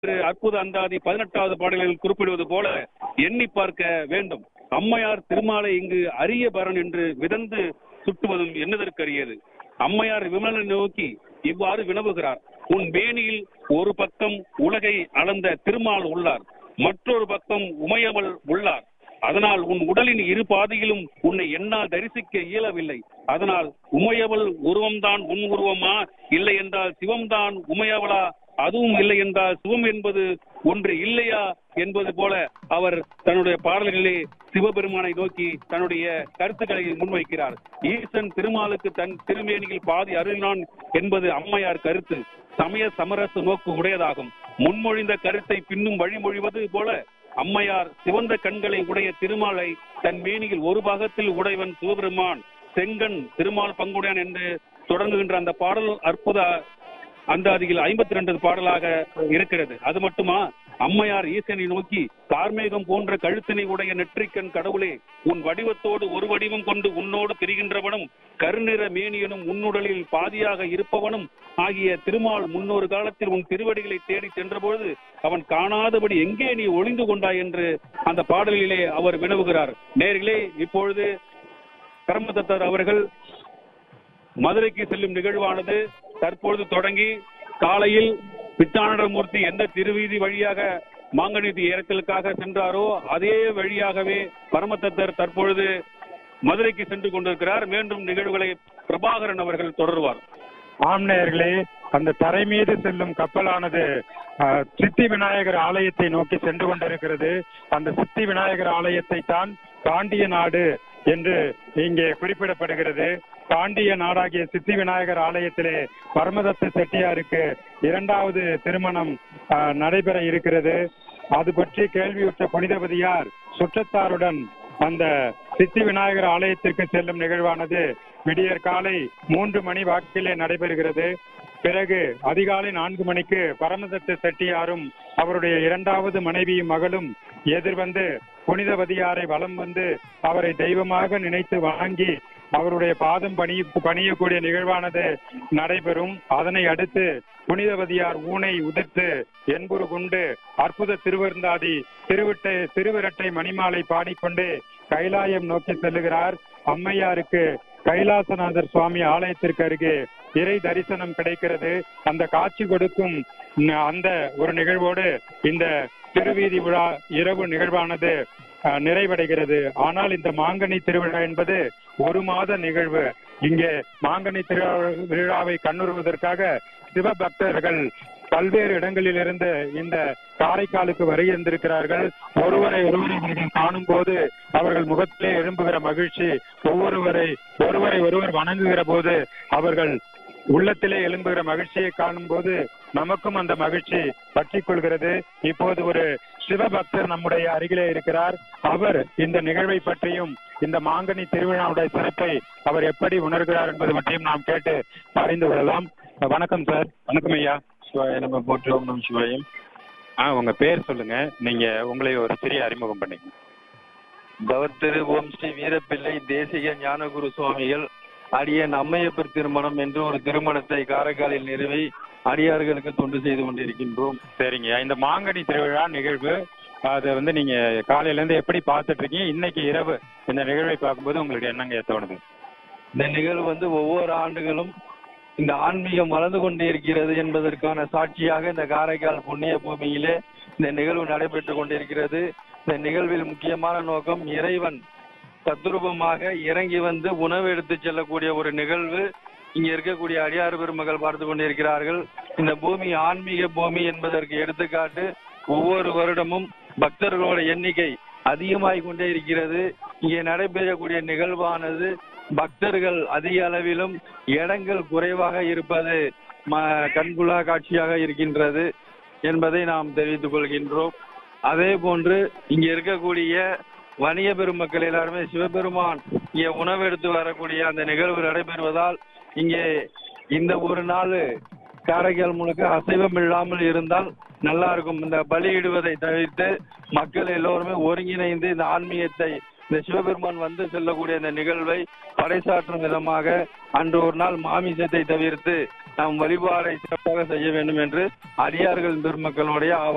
என்று அற்புத அந்தாதி பதினெட்டாவது பாடலில் குறிப்பிடுவது போல எண்ணி பார்க்க வேண்டும் அம்மையார் திருமாலை இங்கு அரிய பரன் என்று விதந்து சுட்டுவதும் என்னதற்கரியது அம்மையார் விமலனை நோக்கி இவ்வாறு வினவுகிறார் உன் மேனியில் ஒரு பக்கம் உலகை அளந்த திருமால் உள்ளார் மற்றொரு பக்கம் உமையவள் உள்ளார் அதனால் உன் உடலின் இரு பாதியிலும் உன்னை என்னால் தரிசிக்க இயலவில்லை அதனால் உமையவள் உருவம்தான் உன் உருவமா இல்லை என்றால் சிவம்தான் உமையவளா அதுவும் இல்லை என்றால் சிவம் என்பது ஒன்று இல்லையா என்பது போல அவர் தன்னுடைய பாடல்களிலே சிவபெருமானை நோக்கி தன்னுடைய கருத்துக்களை முன்வைக்கிறார் ஈசன் திருமாலுக்கு தன் திருமேனியில் பாதி அருளினான் என்பது அம்மையார் கருத்து சமய சமரச நோக்கு உடையதாகும் முன்மொழிந்த கருத்தை பின்னும் வழிமொழிவது போல அம்மையார் சிவந்த கண்களை உடைய திருமாலை தன் மேனியில் ஒரு பாகத்தில் உடையவன் சிவபெருமான் செங்கன் திருமால் பங்குடையான் என்று தொடங்குகின்ற அந்த பாடல் அற்புத அந்த அதில் ஐம்பத்தி ரெண்டு பாடலாக இருக்கிறது அது மட்டுமா அம்மையார் ஈசனை நோக்கி கார்மேகம் போன்ற கழுத்தினை உடைய நெற்றிக்கண் கடவுளே உன் வடிவத்தோடு ஒரு வடிவம் கொண்டு உன்னோடு திரிகின்றவனும் கருநிற மேனியனும் உன்னுடலில் பாதியாக இருப்பவனும் ஆகிய திருமால் முன்னொரு காலத்தில் உன் திருவடிகளை தேடி சென்றபொழுது அவன் காணாதபடி எங்கே நீ ஒளிந்து கொண்டாய் என்று அந்த பாடலிலே அவர் வினவுகிறார் நேர்களே இப்பொழுது கர்மதத்தர் அவர்கள் மதுரைக்கு செல்லும் நிகழ்வானது தற்பொழுது தொடங்கி காலையில் பிச்சானடமூர்த்தி எந்த திருவீதி வழியாக மாங்கனீதி ஏறத்திற்காக சென்றாரோ அதே வழியாகவே பரமதத்தர் தற்பொழுது மதுரைக்கு சென்று கொண்டிருக்கிறார் மீண்டும் நிகழ்வுகளை பிரபாகரன் அவர்கள் தொடர்வார் ஆம்நேயர்களே அந்த தரை மீது செல்லும் கப்பலானது அஹ், சித்தி விநாயகர் ஆலயத்தை நோக்கி சென்று கொண்டிருக்கிறது அந்த சித்தி விநாயகர் ஆலயத்தை தான் பாண்டிய நாடு என்று இங்கே குறிப்பிடப்படுகிறது பாண்டிய நாடாகிய சித்தி விநாயகர் ஆலயத்திலே பரமதத்த செட்டியாருக்கு இரண்டாவது திருமணம் அஹ், நடைபெற இருக்கிறது அது பற்றி கேள்வியுற்ற புனிதபதியார் சுற்றத்தாருடன் அந்த சித்தி விநாயகர் ஆலயத்திற்கு செல்லும் நிகழ்வானது விடியற் காலை மூன்று மணி வாக்கிலே நடைபெறுகிறது பிறகு அதிகாலை நான்கு மணிக்கு பரமதத்த செட்டியாரும் அவருடைய இரண்டாவது மனைவியும் மகளும் எதிர்வந்து புனிதவதியாரை வலம் வந்து அவரை தெய்வமாக நினைத்து வணங்கி அவருடைய பாதம் பணி பணியக்கூடிய நிகழ்வானது நடைபெறும் அதனை அடுத்து புனிதவதியார் ஊனை உதிர்த்து என்புரு கொண்டு அற்புத திருவருந்தாதி திருவிட்டை திருவிரட்டை மணிமாலை பாடிக்கொண்டு கைலாயம் நோக்கி செல்லுகிறார் அம்மையாருக்கு கைலாசநாதர் சுவாமி ஆலயத்திற்கு அருகே இறை தரிசனம் கிடைக்கிறது அந்த காட்சி கொடுக்கும் ந- அந்த ஒரு நிகழ்வோடு இந்த திருவீதி விழா இரவு நிகழ்வானது அஹ், நிறைவடைகிறது ஆனால் இந்த மாங்கனி திருவிழா என்பது ஒரு மாத நிகழ்வு இங்கே மாங்கனி திருவிழா விழாவை கண்ணுறுவதற்காக சிவபக்தர்கள் பல்வேறு இடங்களிலிருந்து இந்த காரைக்காலுக்கு வருகின்றிருக்கிறார்கள் ஒருவரை ஒருவரை இவர்கள் காணும் போது அவர்கள் முகத்திலே எழும்புகிற மகிழ்ச்சி ஒவ்வொருவரை ஒருவரை ஒருவர் வணங்குகிற போது அவர்கள் உள்ளத்திலே எழும்புகிற மகிழ்ச்சியை காணும் போது நமக்கும் அந்த மகிழ்ச்சி பற்றிக் கொள்கிறது இப்போது ஒரு சிவபக்தர் நம்முடைய அருகிலே இருக்கிறார் அவர் இந்த நிகழ்வை பற்றியும் இந்த மாங்கனி திருவிழாவுடைய சிறப்பை அவர் எப்படி உணர்கிறார் என்பது பற்றியும் நாம் கேட்டு அறிந்து கொள்ளலாம் வணக்கம் சார் வணக்கம் ஐயா சிவாய நம்ம போற்றுவோம் நம் சிவாயம் ஆ உங்க பேர் சொல்லுங்க நீங்க உங்களை ஒரு சிறிய அறிமுகம் பண்ணீங்க தவத்திரு ஓம் ஸ்ரீ வீரப்பிள்ளை தேசிக ஞானகுரு சுவாமிகள் அடியன் அம்மையப்பர் திருமணம் என்று ஒரு திருமணத்தை காரைக்காலில் நிறுவி அடியார்களுக்கு தொண்டு செய்து கொண்டிருக்கின்றோம் சரிங்க இந்த மாங்கனி திருவிழா நிகழ்வு அதை வந்து நீங்க காலையில இருந்து எப்படி பார்த்துட்டு இருக்கீங்க இன்னைக்கு இரவு இந்த நிகழ்வை பார்க்கும்போது உங்களுக்கு என்னங்க தோணுது இந்த நிகழ்வு வந்து ஒவ்வொரு ஆண்டுகளும் இந்த ஆன்மீகம் வளர்ந்து கொண்டே இருக்கிறது என்பதற்கான சாட்சியாக இந்த காரைக்கால் புண்ணிய பூமியிலே இந்த நிகழ்வு நடைபெற்றுக் கொண்டிருக்கிறது இந்த நிகழ்வில் முக்கியமான நோக்கம் இறைவன் தத்ரூபமாக இறங்கி வந்து உணவு எடுத்து செல்லக்கூடிய ஒரு நிகழ்வு இங்க இருக்கக்கூடிய அடியார் பெருமக்கள் பார்த்து கொண்டிருக்கிறார்கள் இந்த பூமி ஆன்மீக பூமி என்பதற்கு எடுத்துக்காட்டு ஒவ்வொரு வருடமும் பக்தர்களோட எண்ணிக்கை அதிகமாகிக் கொண்டே இருக்கிறது இங்கே நடைபெறக்கூடிய நிகழ்வானது பக்தர்கள் அதிக அளவிலும் இடங்கள் குறைவாக இருப்பது ம- கண்குள்ளா காட்சியாக இருக்கின்றது என்பதை நாம் தெரிவித்துக் கொள்கின்றோம் அதே போன்று இங்க இருக்கக்கூடிய வணிக பெருமக்கள் எல்லாருமே சிவபெருமான் இங்கே உணவு எடுத்து வரக்கூடிய அந்த நிகழ்வு நடைபெறுவதால் இங்கே இந்த ஒரு நாள் காரைக்கால் முழுக்க அசைவம் இல்லாமல் இருந்தால் நல்லா இருக்கும் இந்த பலியிடுவதை தவிர்த்து மக்கள் எல்லோருமே ஒருங்கிணைந்து இந்த ஆன்மீகத்தை இந்த சிவபெருமான் வந்து செல்லக்கூடிய இந்த நிகழ்வை பறைசாற்றும் விதமாக அன்று ஒரு நாள் மாமிசத்தை தவிர்த்து நாம் வழிபாடை சிறப்பாக செய்ய வேண்டும் என்று அடியார்கள் பெருமக்களுடைய ஆவ-